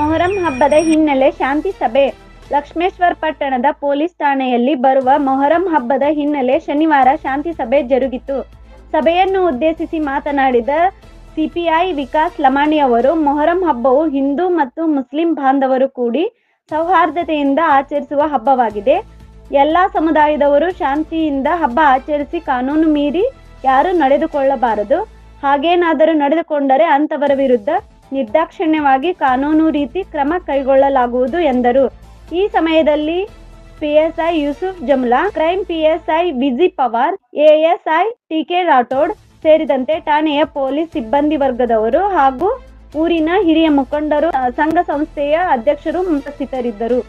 ಮೊಹರಂ ಹಬ್ಬದ ಹಿನ್ನೆಲೆ ಶಾಂತಿ ಸಭೆ ಲಕ್ಷ್ಮೇಶ್ವರ ಪಟ್ಟಣದ ಪೊಲೀಸ್ ಠಾಣೆಯಲ್ಲಿ ಬರುವ ಮೊಹರಂ ಹಬ್ಬದ ಹಿನ್ನೆಲೆ ಶನಿವಾರ ಶಾಂತಿ ಸಭೆ ಜರುಗಿತು ಸಭೆಯನ್ನು ಉದ್ದೇಶಿಸಿ ಮಾತನಾಡಿದ ಸಿಪಿಐ ವಿಕಾಸ್ ಲಮಾಣಿ ಅವರು ಮೊಹರಂ ಹಬ್ಬವು ಹಿಂದೂ ಮತ್ತು ಮುಸ್ಲಿಂ ಬಾಂಧವರು ಕೂಡಿ ಸೌಹಾರ್ದತೆಯಿಂದ ಆಚರಿಸುವ ಹಬ್ಬವಾಗಿದೆ ಎಲ್ಲಾ ಸಮುದಾಯದವರು ಶಾಂತಿಯಿಂದ ಹಬ್ಬ ಆಚರಿಸಿ ಕಾನೂನು ಮೀರಿ ಯಾರು ನಡೆದುಕೊಳ್ಳಬಾರದು ಹಾಗೇನಾದರೂ ನಡೆದುಕೊಂಡರೆ ಅಂತವರ ವಿರುದ್ಧ ನಿರ್ದಾಕ್ಷಿಣ್ಯವಾಗಿ ಕಾನೂನು ರೀತಿ ಕ್ರಮ ಕೈಗೊಳ್ಳಲಾಗುವುದು ಎಂದರು ಈ ಸಮಯದಲ್ಲಿ PSI Yusuf Jamla crime PSI VG Pawar ASI TK Rathod ಸೇರಿದಂತೆ ಠಾಣೆಯ ಪೊಲೀಸ್ ಸಿಬ್ಬಂದಿ ವರ್ಗದವರು ಹಾಗೂ ಊರಿನ ಹಿರಿಯ ಮುಖಂಡರು ಆ, ಸಂಘ ಸಂಸ್ಥೆಯ ಅಧ್ಯಕ್ಷರು ಉಪಸ್ಥಿತರಿದ್ದರು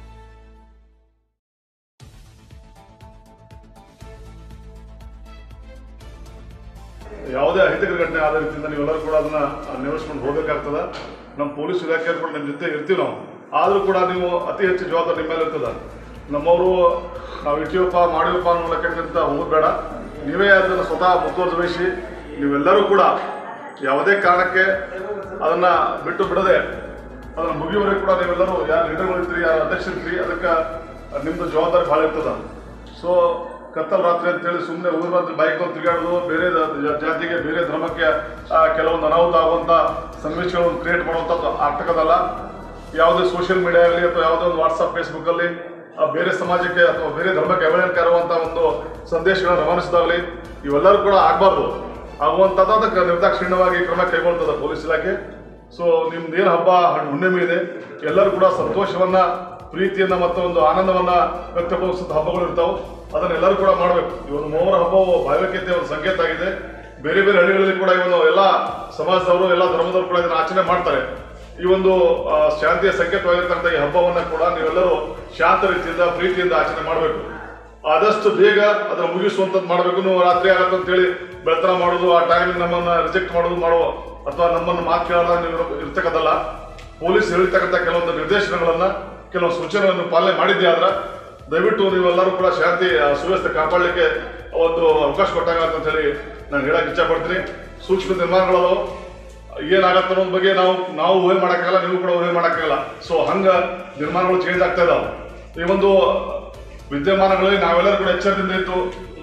ಯಾವುದೇ ಅಹಿತಕರ ಘಟನೆ ಆದ ರೀತಿಯಿಂದ ನೀವೆಲ್ಲರೂ ಕೂಡ ಅದನ್ನ ನಿವಾರಿಸ್ಕೊಂಡು ಹೋಗಬೇಕಾಗ್ತದ ನಮ್ಮ ಪೊಲೀಸ್ ಇಲಾಖೆಯವರು ಕೂಡ ನಿಮ್ಮ ಜೊತೆ ಇರ್ತೀವಿ ನಾವು ಆದರೂ ಕೂಡ ನೀವು ಅತಿ ಹೆಚ್ಚು ಜವಾಬ್ದಾರಿ ನಿಮ್ಮ ಮೇಲೆ ಇರ್ತದ ನಮ್ಮವರು ನಾವು ಇಟ್ಟಿವಪ್ಪ ಮಾಡಿವಪ್ಪ ಅನ್ನೋ ಲೆಕ್ಕಕ್ಕಿಂತ ಹೋಗೋದು ಬೇಡ ನೀವೇ ಅದನ್ನು ಸ್ವತಃ ಮುತುವರ್ಜಿ ವಹಿಸಿ ನೀವೆಲ್ಲರೂ ಕೂಡ ಯಾವುದೇ ಕಾರಣಕ್ಕೆ ಅದನ್ನ ಬಿಟ್ಟು ಬಿಡದೆ ಅದನ್ನ ಮುಗಿಯುವವರೆಗೆ ಕೂಡ ನೀವೆಲ್ಲರೂ ಯಾರು ಲೀಡರ್ಗಳಿರ್ತೀರಿ ಯಾರು ಅಧ್ಯಕ್ಷರಿರ್ತೀರಿ ಅದಕ್ಕೆ ನಿಮ್ಮದು ಜವಾಬ್ದಾರಿ ಭಾಳ ಇರ್ತದ ಸೊ ಕತ್ತಲ್ ರಾತ್ರಿ ಅಂತೇಳಿ ಸುಮ್ಮನೆ ಊರ ರಾತ್ರಿ ಬೈಕ್ ತಿರುಗಾಡೋದು ಬೇರೆ ದ- ಜಾತಿಗೆ ಬೇರೆ ಧರ್ಮಕ್ಕೆ ಆ, ಕೆಲವೊಂದು ಅನಾಹುತ ಆಗುವಂಥ ಸನ್ನಿವೇಶಗಳನ್ನು ಕ್ರಿಯೇಟ್ ಮಾಡುವಂಥದ್ದು ಆಗ್ತಕ್ಕದಲ್ಲ ಯಾವುದೇ ಸೋಷಿಯಲ್ ಮೀಡಿಯಾ ಆಗಲಿ ಅಥವಾ ಯಾವುದೇ ಒಂದು ವಾಟ್ಸಪ್ ಫೇಸ್ಬುಕ್ಕಲ್ಲಿ ಬೇರೆ ಸಮಾಜಕ್ಕೆ ಅಥವಾ ಬೇರೆ ಧರ್ಮಕ್ಕೆ ಅವಹೇಳನಕಾರುವಂಥ ಒಂದು ಸಂದೇಶಗಳನ್ನು ರವಾನಿಸಿದಾಗಲಿ ಇವೆಲ್ಲರೂ ಕೂಡ ಆಗಬಾರ್ದು ಆಗುವಂಥದ್ದು ಅದಕ್ಕೆ ನಿರ್ದಾಕ್ಷಿಣ್ಯವಾಗಿ ಕ್ರಮ ಕೈಗೊಳ್ತದೆ ಪೊಲೀಸ್ ಇಲಾಖೆ ಸೊ ನಿಮ್ದು ಏನು ಹಬ್ಬ ಹುಣ್ಣಿಮೆ ಇದೆ ಎಲ್ಲರೂ ಕೂಡ ಸಂತೋಷವನ್ನ ಪ್ರೀತಿಯನ್ನ ಮತ್ತು ಒಂದು ಆನಂದವನ್ನ ವ್ಯಕ್ತಪಡಿಸುತ್ತ ಹಬ್ಬಗಳು ಇರ್ತಾವೆ ಅದನ್ನ ಎಲ್ಲರೂ ಕೂಡ ಮಾಡಬೇಕು ಈ ಒಂದು ಮೂವರ ಹಬ್ಬವು ಭಾವೈಕ್ಯತೆ ಒಂದು ಸಂಕೇತ ಆಗಿದೆ ಬೇರೆ ಬೇರೆ ಹಳ್ಳಿಗಳಲ್ಲಿ ಕೂಡ ಈ ಒಂದು ಎಲ್ಲ ಸಮಾಜದವರು ಎಲ್ಲ ಧರ್ಮದವರು ಕೂಡ ಇದನ್ನ ಆಚರಣೆ ಮಾಡ್ತಾರೆ ಈ ಒಂದು ಆ, ಶಾಂತಿಯ ಸಂಕೇತವಾಗಿರ್ತಕ್ಕಂಥ ಈ ಹಬ್ಬವನ್ನ ಕೂಡ ನೀವೆಲ್ಲರೂ ಶಾಂತ ರೀತಿಯಿಂದ ಪ್ರೀತಿಯಿಂದ ಆಚರಣೆ ಮಾಡಬೇಕು ಆದಷ್ಟು ಬೇಗ ಅದನ್ನ ಮುಗಿಸುವಂಥದ್ದು ಮಾಡಬೇಕು ನೀವು ರಾತ್ರಿ ಆಗತ್ತೆ ಅಂತೇಳಿ ಬೆಳತನ ಮಾಡೋದು ಆ ಟೈಮ್ ನಮ್ಮನ್ನ ರಿಜೆಕ್ಟ್ ಮಾಡೋದು ಮಾಡುವ ಅಥವಾ ನಮ್ಮನ್ನು ಮಾತು ಕೇಳಲ್ಲ ನೀವು ಇರ- ಇರ್ತಕ್ಕದ್ದಲ್ಲ ಪೊಲೀಸ್ ಹೇಳಿರ್ತಕ್ಕಂಥ ಕೆಲವೊಂದು ನಿರ್ದೇಶನಗಳನ್ನ ಕೆಲವು ಸೂಚನೆಗಳನ್ನು ಪಾಲನೆ ಮಾಡಿದ್ದೆ ಆದ್ರೆ ದಯವಿಟ್ಟು ನೀವೆಲ್ಲರೂ ಕೂಡ ಶಾಂತಿ ಆ, ಸುವ್ಯವಸ್ಥೆ ಕಾಪಾಡಲಿಕ್ಕೆ ಒಂದು ಅವಕಾಶ ಕೊಟ್ಟಾಗ ಅಂತ ಹೇಳಿ ನಾನು ಹೇಳಕ್ ಇಚ್ಛಪಡ್ತೀನಿ ಸೂಕ್ಷ್ಮ ನಿರ್ಮಾಣಗಳು ಏನಾಗತ್ತೆ ಅನ್ನೋದ್ರ ಬಗ್ಗೆ ನಾವು ನಾವು ಊಹೆ ಮಾಡೋಕ್ಕಾಗಲ್ಲ ನೀವು ಕೂಡ ಊಹೆ ಮಾಡೋಕ್ಕಾಗಲ್ಲ ಸೊ ಹಂಗ ನಿರ್ಮಾಣಗಳು ಚೇಂಜ್ ಆಗ್ತಾ ಇದಾವೆ ಈ ಒಂದು ವಿದ್ಯಮಾನಗಳಲ್ಲಿ ನಾವೆಲ್ಲರೂ ಕೂಡ ಎಚ್ಚರದಿಂದ ಇದ್ದು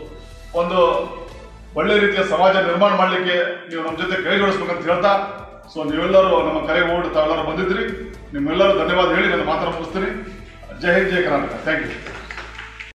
ಒಂದು ಒಳ್ಳೆ ರೀತಿಯ ಸಮಾಜ ನಿರ್ಮಾಣ ಮಾಡಲಿಕ್ಕೆ ನೀವು ನಮ್ಮ ಜೊತೆ ಕೈ ಜೋಡಿಸ್ಬೇಕಂತ ಹೇಳ್ತಾ ಸೊ ನೀವೆಲ್ಲರೂ ನಮ್ಮ ಕರೆ ಓಡಿ ತಾವೆಲ್ಲರೂ ಬಂದಿದ್ರಿ ನಿಮ್ಮೆಲ್ಲರೂ ಧನ್ಯವಾದ ಹೇಳಿ ನನ್ನ ಮಾತನ್ನು ಮುಗಿಸ್ತೀನಿ ಜೈ ಹಿಂದ್ ಜೈ ಕರ್ನಾಟಕ ಥ್ಯಾಂಕ್ ಯು